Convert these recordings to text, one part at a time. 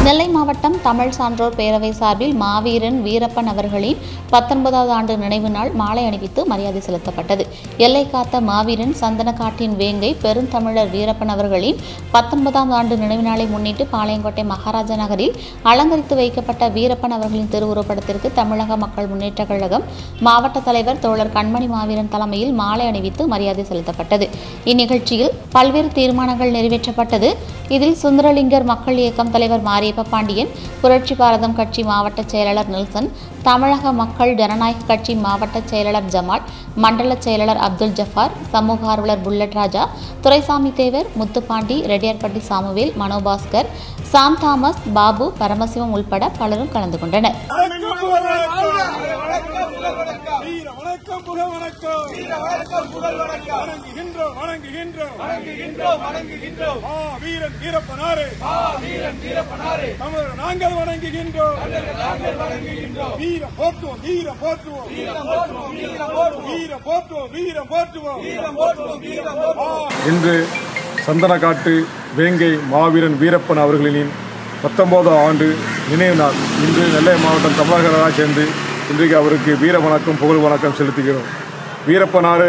நெல்லை மாவட்டம் தமிழ் சான்றோர் பேரவை சார்பில் மாவீரன் வீரப்பன் அவர்களின் பத்தொன்பதாவது ஆண்டு நினைவு நாள் மாலை அணிவித்து மரியாதை செலுத்தப்பட்டது எல்லை காத்த மாவீரன் சந்தனக்காட்டின் வேங்கை பெருந்தமிழர் வீரப்பன் அவர்களின் பத்தொன்பதாம் ஆண்டு நினைவு நாளை முன்னிட்டு பாளையங்கோட்டை மகாராஜா நகரில் அலங்கரித்து வைக்கப்பட்ட வீரப்பன் அவர்களின் திருவுருவப்படத்திற்கு தமிழக மக்கள் முன்னேற்றக் கழகம் மாவட்ட தலைவர் தோழர் கண்மணி மாவீரன் தலைமையில் மாலை அணிவித்து மரியாதை செலுத்தப்பட்டது இந்நிகழ்ச்சியில் பல்வேறு தீர்மானங்கள் நிறைவேற்றப்பட்டது இதில் சுந்தரலிங்கர் மக்கள் இயக்கம் தலைவர் மாரியப்ப பாண்டியன் புரட்சி பாரதம் கட்சி மாவட்ட செயலாளர் நெல்சன் தமிழக மக்கள் ஜனநாயக கட்சி மாவட்ட செயலாளர் ஜமால் மண்டல செயலாளர் அப்துல் ஜஃபார் சமூக ஆர்வலர் புல்லட் ராஜா துரைசாமி தேவர் முத்துப்பாண்டி ரெட்டியார்பட்டி சாமுவேல் மனோபாஸ்கர் சாம் தாமஸ் பாபு பரமசிவம் உள்பட பலரும் கலந்து கொண்டனர் வணக்கம் புகழ் வணக்கம் வீர வணக்கம் புகழ் வணக்கம் வீர வணக்கம் புகழ் வணக்கம் வணங்குகின்றோம் வணங்குகின்றோம் வணங்குகின்றோம் வணங்குகின்றோம் ஆ வீரன் வீரப்பனாரே ஆ வீரன் வீரப்பனாரே தமிழர் நாங்கள் வணங்குகின்றோம் நாங்கள் வணங்குகின்றோம் வீர போற்றுவோம் வீர போற்றுவோம் வீர போற்றுவோம் வீர போற்றுவோம் வீர போற்றுவோம் வீர போற்றுவோம் வீர போற்றுவோம் வீர போற்றுவோம் இன்று சந்தனக்காட்டு வேங்கை மாவீரன் வீரப்பன் அவர்களின் பத்தொன்பதாம் ஆண்டு நினைவு நாள் இன்று நெல்லை மாவட்டம் தமிழகராக சேர்ந்து இன்றைக்கு அவருக்கு வீர வணக்கம் புகழ் வணக்கம் செலுத்துகிறோம் வீரப்பனாறு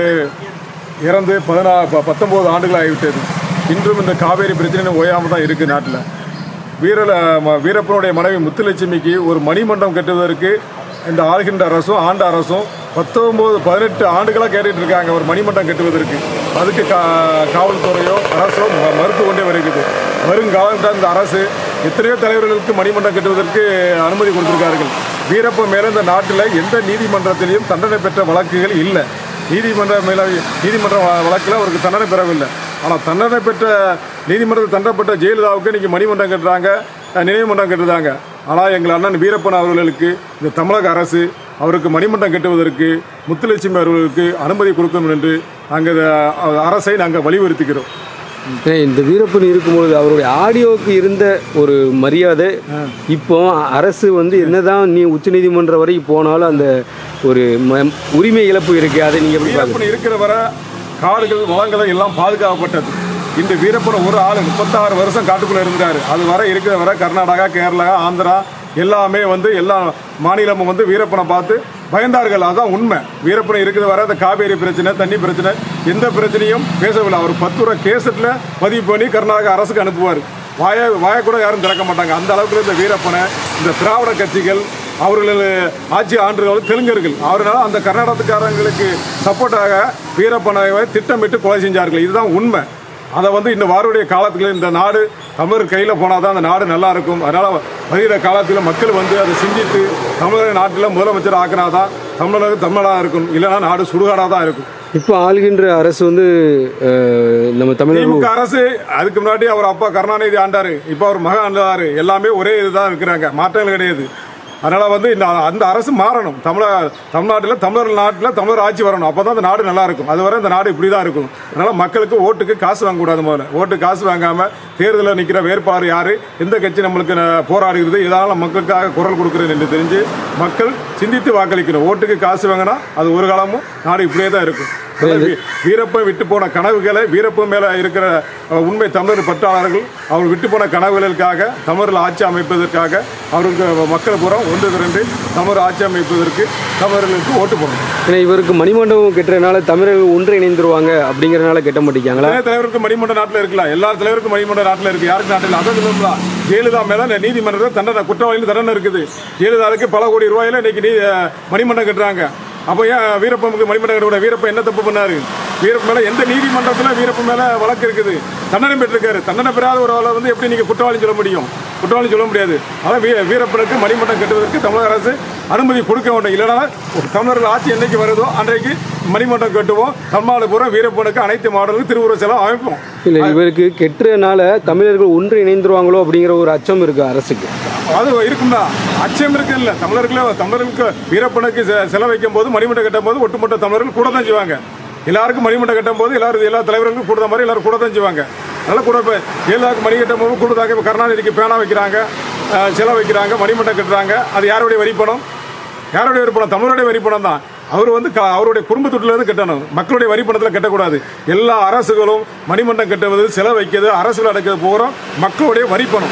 இறந்து பதினா ப- பத்தொன்பது ஆண்டுகள் ஆகிவிட்டது இன்றும் இந்த காவேரி பிரச்சனை ஓயாமல் தான் இருக்குது நாட்டில் வீரல ம- வீரப்பனுடைய மனைவி முத்துலட்சுமிக்கு ஒரு மணிமண்டபம் கட்டுவதற்கு இந்த ஆள்கின்ற அரசும் ஆண்ட அரசும் பத்தொன்பது பதினெட்டு ஆண்டுகளாக கேட்டுட்டு இருக்காங்க ஒரு மணிமண்டபம் கட்டுவதற்கு அதுக்கு கா காவல்துறையோ அரசோ ம- மறுத்து கொண்டே வருகிறது வருங்காலத்தில் இந்த அரசு எத்தனையோ தலைவர்களுக்கு மணிமண்டபம் கட்டுவதற்கு அனுமதி கொடுத்திருக்கார்கள் வீரப்பன் மேலே இந்த நாட்டில் எந்த நீதிமன்றத்திலையும் தண்டனை பெற்ற வழக்குகள் இல்லை நீதிமன்ற மேல நீதிமன்ற வ- வழக்கில் அவருக்கு தண்டனை பெறவில்லை ஆனால் தண்டனை பெற்ற நீதிமன்றத்தில் தண்டனை பெற்ற ஜெயலலிதாவுக்கு இன்னைக்கு மணிமன்றம் கட்டுறாங்க அஹ், நினைவு மன்றம் கட்டுறாங்க ஆனால் எங்கள் அண்ணன் வீரப்பன் அவர்களுக்கு இந்த தமிழக அரசு அவருக்கு மணிமன்றம் கட்டுவதற்கு முத்துலட்சுமி அவர்களுக்கு அனுமதி கொடுக்கணும் என்று நாங்கள் அரசை நாங்கள் வலியுறுத்துகிறோம் ஏன்னா, இந்த வீரப்பன் இருக்கும்பொழுது அவருடைய ஆடியோவுக்கு இருந்த ஒரு மரியாதை இப்போ அரசு வந்து என்னதான் நீ உச்சநீதிமன்றம் வரைக்கும் போனாலும் அந்த ஒரு ம- உரிமை இழப்பு இருக்கு அதை நீங்க எப்படி பாக்குறீங்க வீரப்பன் இருக்கிற வரை காடுகள் வளங்கள் எல்லாம் பாதுகாக்கப்பட்டது இந்த வீரப்பன் ஒரு ஆள் முப்பத்தாறு வருஷம் காட்டுக்குள்ள இருந்தாரு அது வரை இருக்கிற வரை கர்நாடகா கேரளா ஆந்திரா எல்லாமே வந்து எல்லா மாநிலமும் வந்து வீரப்பனை பார்த்து பயந்தார்கள் அதான் உண்மை வீரப்பனை இருக்கிற வரை அந்த காவேரி பிரச்சனை தண்ணி பிரச்சனை எந்த பிரச்சனையும் பேசவில்லை அவர் பத்து ரூபா கேசட்டில் பதிவு பண்ணி கர்நாடகா அரசுக்கு அனுப்புவார் வாய வாய கூட யாரும் திறக்க மாட்டாங்க அந்த அளவுக்கு இந்த வீரப்பனை இந்த திராவிட கட்சிகள் அவர்கள் ஆட்சி ஆண்டுகள் தெலுங்கர்கள் அவர்களால் அந்த கர்நாடகத்துக்காரங்களுக்கு சப்போர்ட்டாக வீரப்பனை திட்டமிட்டு கொலை செஞ்சார்கள் இதுதான் உண்மை அதை வந்து இந்த வாருடைய காலத்தில் இந்த நாடு தமிழர் கையில் போனால் தான் அந்த நாடு நல்லா இருக்கும் அதனால் வருகிற காலத்தில் மக்கள் வந்து அதை சிந்தித்து தமிழக நாட்டில் முதலமைச்சர் ஆக்கினா தான் தமிழக தமிழாக இருக்கும் இல்லைன்னா நாடு சுடுகாடாக தான் இருக்கும் இப்போ ஆள்கின்ற அரசு வந்து அஹ், நம்ம தமிழக திமுக அரசு அதுக்கு முன்னாடி அவர் அப்பா கருணாநிதி ஆண்டாரு இப்போ அவர் மகன் ஆண்டாரு எல்லாமே ஒரே இதுதான் இருக்கிறாங்க மாற்றங்கள் கிடையாது அதனால வந்து இந்த அந்த அரசு மாறணும் தமிழ தமிழ்நாட்டில் தமிழர் நாட்டில் தமிழர் ஆட்சி வரணும் அப்போ தான் அந்த நாடு நல்லா இருக்கும் அதுவரை இந்த நாடு இப்படி தான் இருக்கும் அதனால மக்களுக்கு ஓட்டுக்கு காசு வாங்கக்கூடாது முதல்ல ஓட்டு காசு வாங்காம தேர்தலில் நிற்கிற வேட்பாளர் யாரு எந்த கட்சி நம்மளுக்கு ந- போராடுகிறது இதனால மக்களுக்காக குரல் கொடுக்குறது என்று தெரிஞ்சு மக்கள் சிந்தித்து வாக்களிக்கணும் ஓட்டுக்கு காசு வாங்கினா அது ஒரு காலமும் நாடு இப்படியே தான் இருக்கும் அதனால வீ- வீரப்பன் விட்டு போன கனவுகளை வீரப்பன் மேல இருக்கிற அஹ், உண்மை தமிழர் பற்றாளர்கள் அவர் விட்டு போன கனவுகளுக்காக தமிழர்கள் ஆட்சி அமைப்பதற்காக அவருக்கு மக்கள் பூரா ஒன்று திரண்டு தமிழர் ஆட்சி அமைப்பதற்கு தமிழர்களுக்கு ஓட்டு போடணும் ஏன்னா இவருக்கு மணிமண்டபம் கட்டுறதுனால தமிழர்கள் ஒன்று இணைந்துருவாங்க அப்படிங்கறதுனால கட்ட மாட்டேங்காங்களா நிறைய தலைவருக்கு மணிமன்ற நாட்டில் இருக்கலாம் எல்லா தலைவருக்கும் மணிமன்ற நாட்டில் இருக்கு யாருக்கு நாட்டில் அதான் சொல்லலாம் ஜெயலலிதா மேல இந்த நீதிமன்றத்தில் தண்டனை குற்றவாளியில் தண்டனை இருக்குது ஜெயலலிதாவுக்கு பல கோடி ரூபாயில இன்னைக்கு நீ அஹ், மணிமன்றம் கட்டுறாங்க அப்போ ஏன் வீரப்பனுக்கு மணிமன்றம் கட்ட வீரப்பன் என்ன தப்பு பண்ணாரு வீரப்பன் மேல எந்த நீதிமன்றத்தில் வீரப்பன் மேல வழக்கு இருக்குது தண்டனை பெற்றிருக்காரு தண்டனை பெறாத ஒரு ஆளை வந்து எப்படி நீங்க குற்றவாளி சொல்ல முடியும் குற்றவாளி சொல்ல முடியாது அதான் வீ வீரப்பனுக்கு மணிமன்றம் கட்டுவதற்கு தமிழக அரசு அனுமதி கொடுக்க வேண்டும் இல்லைனா ஒரு தமிழர்கள் ஆட்சி என்னைக்கு வருதோ அன்றைக்கு மணிமன்றம் கட்டுவோம் தமிழ்நாடு பூரா வீரப்பனுக்கு அனைத்து மாடலுக்கு திருவுருவ செலவு அமைப்போம் இல்ல இவருக்கு கெட்டுறதுனால தமிழர்கள் ஒன்று இணைந்துருவாங்களோ அப்படிங்கிற ஒரு அச்சம் இருக்கு அரசுக்கு அது இருக்கும்டா அச்சம் இருக்கு இல்ல தமிழர்களே தமிழர்களுக்கு வீரப்பனுக்கு செ- செலவைக்கும் போது மணிமண்டை கட்டும் போது ஒட்டுமொத்த தமிழர்கள் கூட தான் செய்வாங்க எல்லாருக்கும் மணிமண்டை கட்டும் போது எல்லாரும் எல்லா தலைவர்களுக்கும் கூட மாதிரி எல்லாரும் கூட தான் செய்வாங்க அதனால கூட இப்போ எல்லாருக்கும் மணி கட்டும் போது கூடுதாக இப்போ கருணாநிதிக்கு பேனா வைக்கிறாங்க அஹ், சிலை வைக்கிறாங்க மணிமண்டை கட்டுறாங்க அது யாருடைய வரி பணம் யாருடைய வரி பணம் தமிழருடைய வரி பணம் தான் அவர் வந்து க- அவருடைய குடும்பத்துட்டுல இருந்து கட்டணும் மக்களுடைய வரி பணத்தில் கட்டக்கூடாது எல்லா அரசுகளும் மணிமண்டம் கட்டுவது செலவு வைக்கிறது அரசுகள் அடைக்கிறது போகிறோம் மக்களுடைய வரி பணம்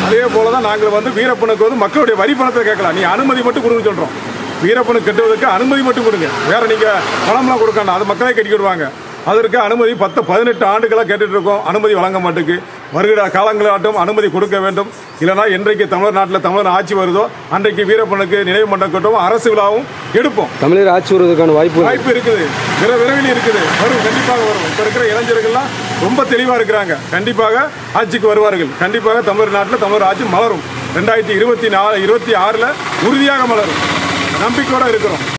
அதே போல தான் நாங்கள் வந்து வீரப்பனுக்கு வந்து மக்களுடைய வரி பணத்தை கேட்கலாம் நீ அனுமதி மட்டும் கொடுங்க சொல்கிறோம் வீரப்பனுக்கு கட்டுவதற்கு அனுமதி மட்டும் கொடுங்க வேற நீங்கள் பணம்லாம் கொடுக்கணும் அது மக்களே கட்டிக்கிடுவாங்க அதற்கு அனுமதி பத்து பதினெட்டு ஆண்டுகளாக கேட்டுட்டு இருக்கோம் அனுமதி வழங்க மாட்டுக்கு வருகிற காலங்களாட்டும் அனுமதி கொடுக்க வேண்டும் இல்லைனா என்றைக்கு தமிழ்நாட்டில் தமிழர் ஆட்சி வருதோ அன்றைக்கு வீரப்பனுக்கு நினைவு மன்றம் கட்டவும் அரசு விழாவும் எடுப்போம் தமிழர் ஆட்சி வருவதற்கான வாய்ப்பு வாய்ப்பு இருக்குது விர விரைவில் இருக்குது வரும் கண்டிப்பாக வரும் இப்போ இருக்கிற இளைஞர்கள்லாம் ரொம்ப தெளிவாக இருக்கிறாங்க கண்டிப்பாக ஆட்சிக்கு வருவார்கள் கண்டிப்பாக தமிழ்நாட்டில் தமிழர் ஆட்சி மலரும் ரெண்டாயிரத்தி இருபத்தி நாலு இருபத்தி ஆறில் உறுதியாக மலரும் நம்பிக்கையோடு இருக்கிறோம்